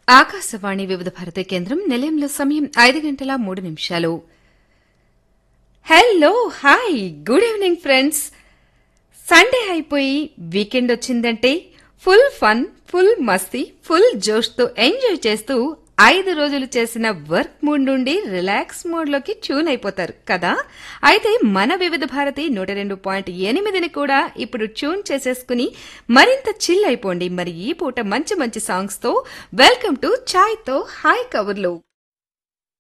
ఆకాశవాణి వివిధ భారతి కేంద్రం నిలయంలో సమయం ఐదు గంటల మూడు నిమిషాలు hello hi good evening friends Sunday అయిపోయి వీకెండ్ వచ్చిందంటే ఫుల్ ఫన్ ఫుల్ మస్తీ ఫుల్ జోష్తో ఎంజాయ్ చేస్తూ ఐదు రోజులు చేసిన వర్క్ మూడ్ నుండి రిలాక్స్ మోడ్లోకి ట్యూన్ అయిపోతారు కదా అయితే మన వివిధ భారతి నూట రెండు పాయింట్ ఎనిమిదిని కూడా ఇప్పుడు ట్యూన్ చేసేసుకుని మరింత చిల్ అయిపోండి మరి ఈ పూట మంచి మంచి సాంగ్స్తో వెల్కమ్ టు ఛాయ్తో హాయ్ కబుర్లు